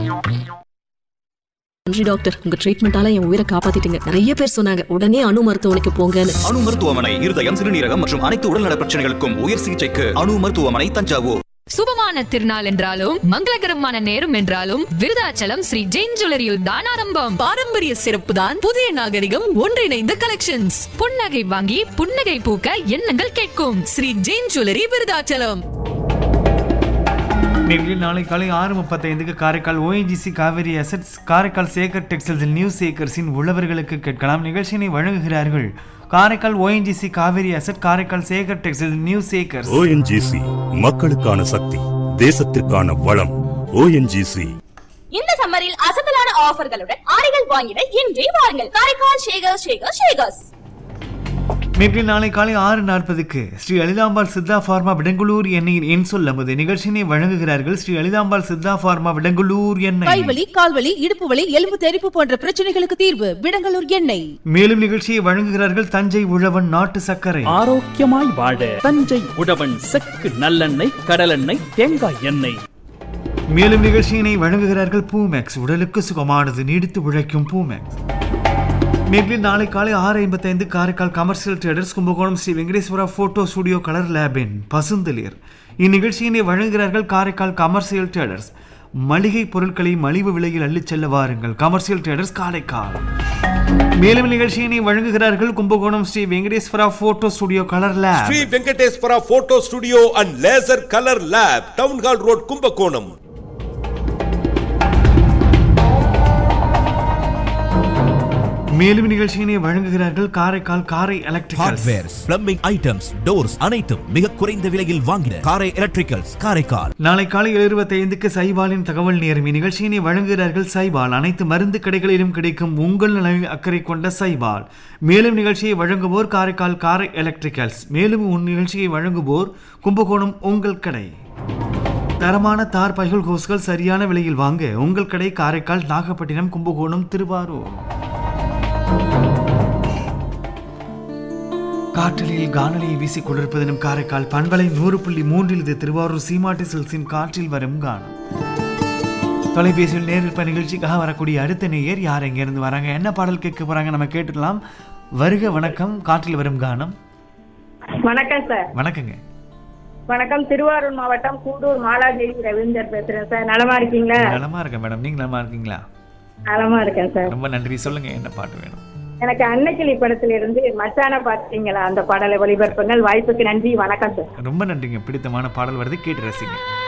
நன்றி டாக்டர் உங்க ட்ரீட்மெண்டால என் உயிரை காப்பாத்திட்டீங்க நிறைய பேர் சொன்னாங்க உடனே அணு மருத்துவமனைக்கு போங்கன்னு அணு மருத்துவமனை இருதயம் சிறுநீரகம் மற்றும் அனைத்து உடல்நல பிரச்சனைகளுக்கும் உயர் சிகிச்சைக்கு அணு மருத்துவமனை தஞ்சாவூர் சுபமான திருநாள் என்றாலும் மங்களகரமான நேரம் என்றாலும் விருதாச்சலம் ஸ்ரீ ஜெயின் ஜுவல்லரியில் தான் ஆரம்பம் பாரம்பரிய சிறப்பு தான் புதிய நாகரிகம் ஒன்றிணைந்த கலெக்ஷன்ஸ் புன்னகை வாங்கி புன்னகை பூக்க எண்ணங்கள் கேட்கும் ஸ்ரீ ஜெயின் ஜுவல்லரி விருதாச்சலம் நேர்களில் நாளை காலை ஆறு முப்பத்தைந்துக்கு காரைக்கால் ஓஎன்ஜிசி காவேரி அசட்ஸ் காரைக்கால் சேகர் டெக்ஸ்டைல்ஸில் நியூ சேக்கர்ஸின் உழவர்களுக்கு கேட்கலாம் நிகழ்ச்சியினை வழங்குகிறார்கள் Karaikal ONGC Cauvery asset Karaikal Sekar textiles new Sekars ONGC மக்களுக்கான சக்தி தேசத்திற்கான வளம் ஓஎன்ஜிசி இந்த சம்மரில் அசத்தலான ஆஃபர்களுடன் ஆடைகள் வாங்கிட இன்றே வாருங்கள் காரைக்கால் ஷேகர் ஷேகர் ஷேகர்ஸ் நேர்களில் நாளை காலை ஆறு நாற்பதுக்கு ஸ்ரீ அலிதாம்பாள் சித்தா ஃபார்மா விடங்குளூர் எண்ணெயின் என் சொல்லமுது நிகழ்ச்சியினை வழங்குகிறார்கள் ஸ்ரீ அலிதாம்பாள் சித்தா ஃபார்மா விடங்குளூர் எண்ணெய் கைவலி கால்வலி இடுப்பு வலி எலும்பு தெறிப்பு போன்ற பிரச்சனைகளுக்கு தீர்வு விடங்கலூர் எண்ணெய் மேலும் நிகழ்ச்சியை வழங்குகிறார்கள் தஞ்சை உழவன் நாட்டு சர்க்கரை ஆரோக்கியமாய் வாழ தஞ்சை உழவன் செக்கு நல்லெண்ணெய் கடலெண்ணெய் தேங்காய் எண்ணெய் மேலும் நிகழ்ச்சியினை வழங்குகிறார்கள் பூமேக்ஸ் உடலுக்கு சுகமானது நீடித்து உழைக்கும் பூமேக்ஸ் மேற்கில் நாளை காலை ஆறு ஐம்பத்தைந்து Karaikal commercial traders Kumbakonam Sri Venkateswara photo studio colour லேபின் பசுந்தளிர் இந்நிகழ்ச்சியினை வழங்குகிறார்கள் காரைக்கால் கமர்ஷியல் ட்ரேடர்ஸ் மளிகை பொருட்களை மலிவு விலையில் அள்ளிச் செல்ல வாருங்கள் கமர்ஷியல் ட்ரேடர்ஸ் காரைக்கால் மேலும் நிகழ்ச்சியினை வழங்குகிறார்கள் Kumbakonam Sri Venkateswara photo studio colour lab Sri Venkateswara photo studio and laser colour lab town hall road Kumbakonam மேலும் நிகழ்ச்சியினை வழங்குகிறார்கள் Karaikal Karai electricals hardwares plumbing items doors அனைத்தும் மிக குறைந்த விலையில் வாங்கின காரை எலக்ட்ரிக்கல்ஸ் காரைக்கால் நாளை காலை எழுபத்தி ஐந்துக்கு சைபாலின் தகவல் நேரம் இந்நிகழ்ச்சியினை வழங்குகிறார்கள் சைபால் அனைத்து மருந்து கடைகளிலும் கிடைக்கும் உங்கள் நலனில் அக்கறை கொண்ட சைபால் மேலும் நிகழ்ச்சியை வழங்குவோர் காரைக்கால் காரை எலக்ட்ரிக்கல்ஸ் மேலும் உன் நிகழ்ச்சியை வழங்குவோர் கும்பகோணம் உங்கள் கடை தரமான தார் பைகள் ஹோஸ்கள் சரியான விலையில் வாங்க உங்கள் கடை காரைக்கால் நாகப்பட்டினம் கும்பகோணம் திருவாரூர் காற்றலில் காணொலியை வீசிக் கொண்டிருப்பதனும் காரைக்கால் பண்பலை நூறு புள்ளி மூன்றில் இது திருவாரூர் சீமாட்டி சில்ஸின் காற்றில் வரும் கானம் தொலைபேசியில் நேரில் நிகழ்ச்சிக்காக வரக்கூடிய அடுத்த நேயர் யார் எங்கேருந்து வராங்க என்ன பாடல் கேட்க போறாங்க நம்ம கேட்டுக்கலாம் வருக வணக்கம் காற்றில் வரும் கானம் வணக்கம் சார் வணக்கங்க வணக்கம் திருவாரூர் மாவட்டம் கூடூர் மாலாதேவி ரவீந்தர் பேசுறேன் சார் நலமா இருக்கீங்களா நலமா இருக்கேன் மேடம் நீங்க நலமா இருக்கீங்களா நலமா இருக்கேன் சார் ரொம்ப நன்றி சொல்லுங்க என்ன பாட்டு வேணும் எனக்கு அன்னைக்கிளி படத்துல இருந்து மச்சான பாத்தீங்களா அந்த பாடலை ஒளிபரப்புங்கள் வாய்ப்புக்கு நன்றி வணக்கம் சார் ரொம்ப நன்றிங்க பிடித்தமான பாடல் வருது கேட்டு ரசிங்க